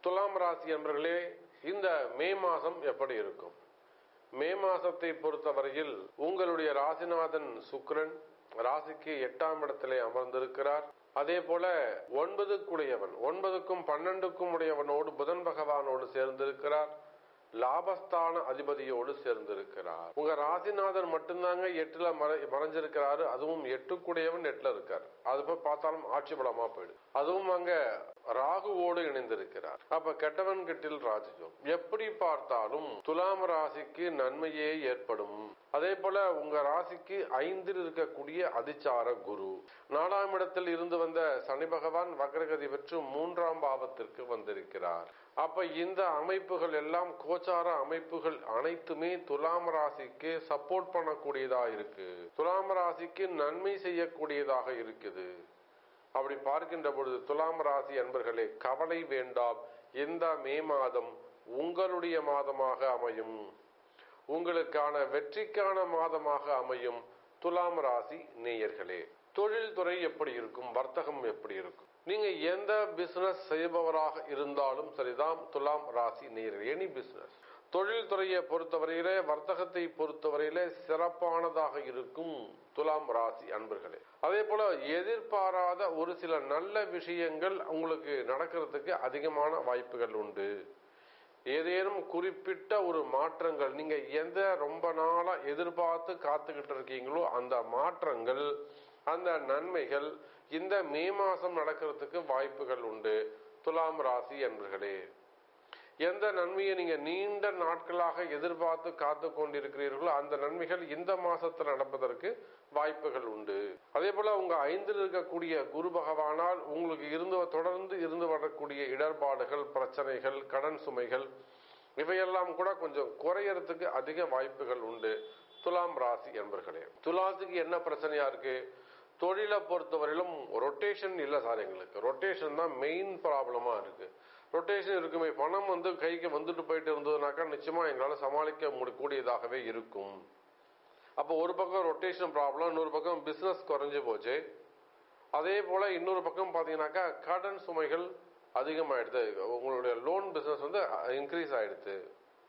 துலாம் ராசி என்பர்களே இந்த மே மாதம் எப்படி இருக்கும் மே மாசத்தை பொறுத்தவரையில் உங்களுடைய ராசிநாதன் சுக்கிரன் ராசிக்கு எட்டாம் இடத்திலே அமர்ந்திருக்கிறார் அதே போல ஒன்பதுக்குடையவன் ஒன்பதுக்கும் பன்னெண்டுக்கும் உடையவனோடு புதன் பகவானோடு சேர்ந்திருக்கிறார் லாபஸ்தான அதிபதியோடு சேர்ந்திருக்கிறார் உங்க ராசிநாதன் மட்டும்தாங்க எட்டுல மறை- மறைஞ்சிருக்கிறாரு அதுவும் எட்டுக்குடையவன் எட்டுல இருக்கார் அது போய் பார்த்தாலும் ஆட்சி பலமா போயிடும் அதுவும் அங்க ராகுவோடு இணைந்திருக்கிறார் அப்ப கெட்டவன் கெட்டில் ராஜயோகம் எப்படி பார்த்தாலும் துலாம் ராசிக்கு நன்மையே ஏற்படும் அதே போல உங்க ராசிக்கு ஐந்தில் இருக்கக்கூடிய அதிச்சார குரு நாலாம் இடத்தில் இருந்து வந்த சனி பகவான் வக்ரகதி பெற்று மூன்றாம் பாவத்திற்கு வந்திருக்கிறார் அப்ப இந்த அமைப்புகள் எல்லாம் கோச்சார அமைப்புகள் அனைத்துமே துலாம் ராசிக்கு சப்போர்ட் பண்ணக்கூடியதா இருக்கு துலாம் ராசிக்கு நன்மை செய்யக்கூடியதாக இருக்குது அப்படி பார்க்கின்ற பொழுது துலாம் ராசி அன்பர்களே கவலை வேண்டாம் இந்த மே மாதம் உங்களுடைய மாதமாக அமையும் உங்களுக்கான வெற்றிக்கான மாதமாக அமையும் துலாம் ராசி நேயர்களே தொழில்துறை எப்படி இருக்கும் வர்த்தகம் எப்படி இருக்கும் நீங்க எந்த பிசினஸ் செய்பவராக இருந்தாலும் சரிதான் துலாம் ராசி நேயர்கள் எனி பிசினஸ் தொழில்துறையை பொறுத்தவரையிலே வர்த்தகத்தை பொறுத்தவரையிலே சிறப்பானதாக இருக்கும் துலாம் ராசி அன்பர்களே அதே போல எதிர்பாராத ஒரு சில நல்ல விஷயங்கள் உங்களுக்கு நடக்கிறதுக்கு அதிகமான வாய்ப்புகள் உண்டு ஏதேனும் குறிப்பிட்ட ஒரு மாற்றங்கள் நீங்க எந்த ரொம்ப நாளா எதிர்பார்த்து காத்துக்கிட்டு இருக்கீங்களோ அந்த மாற்றங்கள் அந்த நன்மைகள் இந்த மே மாசம் நடக்கிறதுக்கு வாய்ப்புகள் உண்டு துலாம் ராசி என்பர்களே எந்த நன்மையை நீங்க நீண்ட நாட்களாக எதிர்பார்த்து காத்து கொண்டிருக்கிறீர்களோ அந்த நன்மைகள் இந்த மாசத்தில் நடப்பதற்கு வாய்ப்புகள் உண்டு அதே போல உங்க ஐந்தில் இருக்கக்கூடிய குரு பகவானால் உங்களுக்கு இருந்து தொடர்ந்து இருந்து வரக்கூடிய இடர்பாடுகள் பிரச்சனைகள் கடன் சுமைகள் இவையெல்லாம் கூட கொஞ்சம் குறையறதுக்கு அதிக வாய்ப்புகள் உண்டு துலாம் ராசி என்பர்களே துலாத்துக்கு என்ன பிரச்சனையா இருக்கு தொழிலை பொறுத்தவரையிலும் ரொட்டேஷன் இல்லை சார் எங்களுக்கு ரொட்டேஷன் தான் மெயின் ப்ராப்ளமா இருக்கு ரொட்டேஷன் இருக்குமே பணம் வந்து கைக்கு வந்துட்டு போயிட்டு இருந்ததுனாக்கா நிச்சயமா எங்களால் சமாளிக்க முடி- கூடியதாகவே இருக்கும் அப்போ ஒரு பக்கம் ரொட்டேஷன் ப்ராப்ளம் இன்னொரு பக்கம் பிசினஸ் குறைஞ்சு போச்சு அதே போல இன்னொரு பக்கம் பார்த்தீங்கன்னாக்கா கடன் சுமைகள் அதிகமாயிடுது உங்களுடைய லோன் பிசினஸ் வந்து இன்க்ரீஸ் ஆயிடுது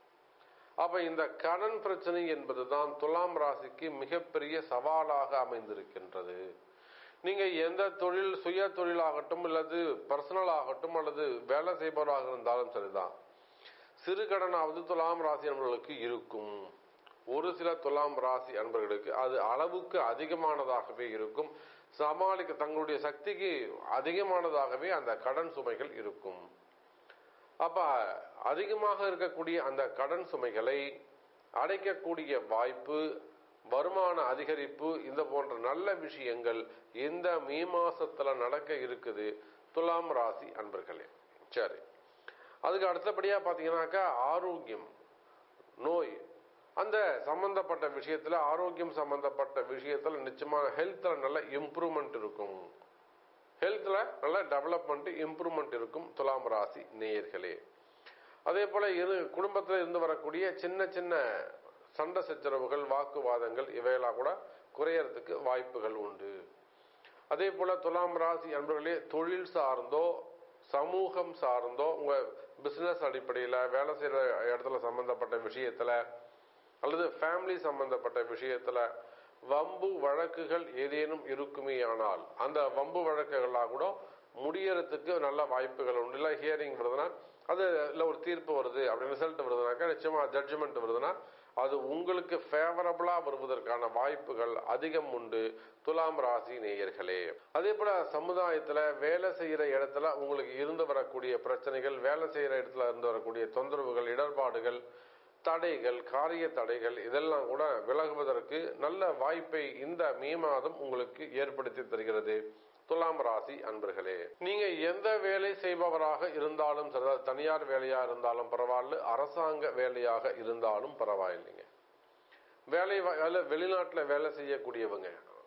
அப்ப இந்த கடன் பிரச்சனை என்பதுதான் துலாம் ராசிக்கு மிகப்பெரிய சவாலாக அமைந்திருக்கின்றது நீங்க எந்த தொழில் சுய தொழிலாகட்டும் அல்லது பர்சனல் ஆகட்டும் அல்லது வேலை செய்பவராக இருந்தாலும் சரிதான் சிறு கடனாவது துலாம் ராசி அன்பர்களுக்கு இருக்கும் ஒரு சில துலாம் ராசி அன்பர்களுக்கு அது அளவுக்கு அதிகமானதாகவே இருக்கும் சமாளிக்க தங்களுடைய சக்திக்கு அதிகமானதாகவே அந்த கடன் சுமைகள் இருக்கும் அப்ப அதிகமாக இருக்கக்கூடிய அந்த கடன் சுமைகளை அடைக்கக்கூடிய வாய்ப்பு வருமான அதிகரிப்பு இந்த போன்ற நல்ல விஷயங்கள் இந்த மே மாசத்துல நடக்க இருக்குது துலாம் ராசி அன்பர்களே சரி அதுக்கு அடுத்தபடியா பாத்தீங்கன்னாக்கா ஆரோக்கியம் நோய் அந்த சம்பந்தப்பட்ட விஷயத்துல ஆரோக்கியம் சம்பந்தப்பட்ட விஷயத்துல நிச்சயமான ஹெல்த்ல நல்ல இம்ப்ரூவ்மெண்ட் இருக்கும் ஹெல்த்ல நல்ல டெவலப்மெண்ட் இம்ப்ரூவ்மெண்ட் இருக்கும் துலாம் ராசி நேயர்களே அதே போல இரு குடும்பத்தில் இருந்து வரக்கூடிய சின்ன சின்ன சண்டை சச்சரவுகள் வாக்குவாதங்கள் இவையெல்லாம் கூட குறையறதுக்கு வாய்ப்புகள் உண்டு அதே போல துலாம் ராசி அன்பர்களே தொழில் சார்ந்தோ சமூகம் சார்ந்தோ உங்க பிசினஸ் அடிப்படையில் வேலை செய்யற இடத்துல சம்பந்தப்பட்ட விஷயத்துல அல்லது ஃபேமிலி சம்பந்தப்பட்ட விஷயத்துல வம்பு வழக்குகள் ஏதேனும் இருக்குமேயானால் அந்த வம்பு வழக்குகளாக கூட முடியறதுக்கு நல்ல வாய்ப்புகள் உண்டு இல்லை ஹியரிங் வருதுன்னா அது இல்லை ஒரு தீர்ப்பு வருது அப்படி ரிசல்ட் வருதுனாக்கா நிச்சயமா ஜட்ஜ்மெண்ட் வருதுன்னா அது உங்களுக்கு ஃபேவரபிளா வருவதற்கான வாய்ப்புகள் அதிகம் உண்டு துலாம் ராசி நேயர்களே அதே போல சமுதாயத்துல வேலை செய்யற இடத்துல உங்களுக்கு இருந்து வரக்கூடிய பிரச்சனைகள் வேலை செய்யற இடத்துல இருந்து வரக்கூடிய தொந்தரவுகள் இடர்பாடுகள் தடைகள் காரிய தடைகள் இதெல்லாம் கூட விலகுவதற்கு நல்ல வாய்ப்பை இந்த மே மாதம் உங்களுக்கு ஏற்படுத்தி தருகிறது துலாம் ராசி அன்பர்களே நீங்க எந்த வேலை செய்பவராக இருந்தாலும் சரி அது தனியார் வேலையா இருந்தாலும் பரவாயில்ல அரசாங்க வேலையாக இருந்தாலும் பரவாயில்லைங்க வேலை வ- அல்ல வெளிநாட்டுல வேலை செய்யக்கூடியவங்க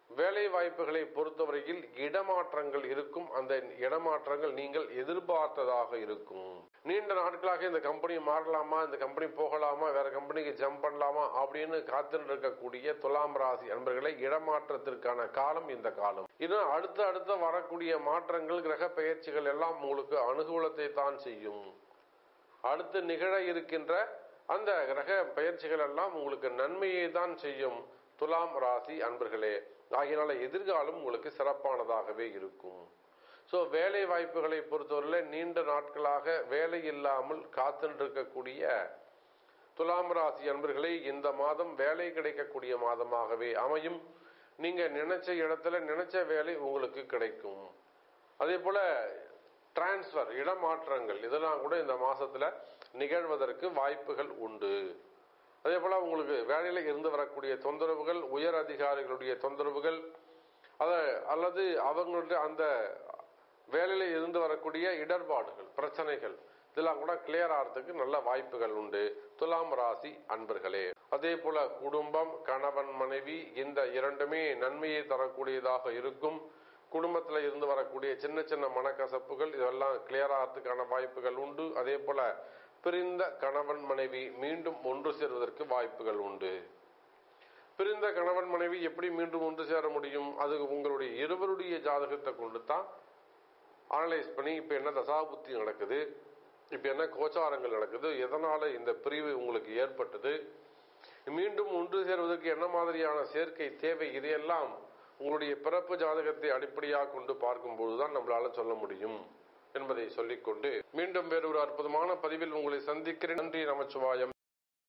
வேலை வாய்ப்புகளை பொறுத்தவரையில் இடமாற்றங்கள் இருக்கும் அந்த இடமாற்றங்கள் நீங்கள் எதிர்பார்த்ததாக இருக்கும் நீண்ட நாட்களாக இந்த கம்பெனி மாறலாமா இந்த கம்பெனி போகலாமா வேற கம்பெனிக்கு ஜம்ப் பண்ணலாமா அப்படின்னு காத்துட்டு இருக்கக்கூடிய துலாம் ராசி அன்பர்களை இடமாற்றத்திற்கான காலம் இந்த காலம் இன்னும் அடுத்த அடுத்த வரக்கூடிய மாற்றங்கள் கிரக பெயர்ச்சிகள் எல்லாம் உங்களுக்கு அனுகூலத்தை தான் செய்யும் அடுத்து நிகழ இருக்கின்ற அந்த கிரக பயிற்சிகள் எல்லாம் உங்களுக்கு நன்மையை தான் செய்யும் துலாம் ராசி அன்பர்களே ஆகையினால எதிர்காலம் உங்களுக்கு சிறப்பானதாகவே இருக்கும் ஸோ வேலை வாய்ப்புகளை பொறுத்தவரையில் நீண்ட நாட்களாக வேலை இல்லாமல் காத்துருக்கக்கூடிய துலாம் ராசி அன்பர்களே இந்த மாதம் வேலை கிடைக்கக்கூடிய மாதமாகவே அமையும் நீங்க நினைச்ச இடத்துல நினைச்ச வேலை உங்களுக்கு கிடைக்கும் அதே போல டிரான்ஸ்ஃபர் இடமாற்றங்கள் இதெல்லாம் கூட இந்த மாசத்துல நிகழ்வதற்கு வாய்ப்புகள் உண்டு அதே போல உங்களுக்கு வேலையில இருந்து வரக்கூடிய தொந்தரவுகள் உயர் அதிகாரிகளுடைய தொந்தரவுகள் அத அல்லது அவங்களுடைய அந்த வேலையில இருந்து வரக்கூடிய இடர்பாடுகள் பிரச்சனைகள் இதெல்லாம் கூட கிளியர் ஆகிறதுக்கு நல்ல வாய்ப்புகள் உண்டு துலாம் ராசி அன்பர்களே அதே போல குடும்பம் கணவன் மனைவி இந்த இரண்டுமே நன்மையை தரக்கூடியதாக இருக்கும் குடும்பத்தில் இருந்து வரக்கூடிய சின்ன சின்ன மனக்கசப்புகள் இதெல்லாம் கிளியர் ஆகிறதுக்கான வாய்ப்புகள் உண்டு அதே போல பிரிந்த கணவன் மனைவி மீண்டும் ஒன்று சேர்வதற்கு வாய்ப்புகள் உண்டு பிரிந்த கணவன் மனைவி எப்படி மீண்டும் ஒன்று சேர முடியும் அது உங்களுடைய இருவருடைய ஜாதகத்தை கொண்டு தான் அனலைஸ் பண்ணி இப்போ என்ன தசாபுத்தி நடக்குது இப்போ என்ன கோச்சாரங்கள் நடக்குது எதனால இந்த பிரிவு உங்களுக்கு ஏற்பட்டது மீண்டும் ஒன்று சேர்வதற்கு என்ன மாதிரியான சேர்க்கை தேவை இதையெல்லாம் உங்களுடைய பிறப்பு ஜாதகத்தை அடிப்படையாக கொண்டு பார்க்கும்போதுதான் நம்மளால சொல்ல முடியும் என்பதை சொல்லிக்கொண்டு மீண்டும் வேறொரு அற்புதமான பதிவில் உங்களை சந்திக்கிறேன் நன்றி நமச்சிவாயம்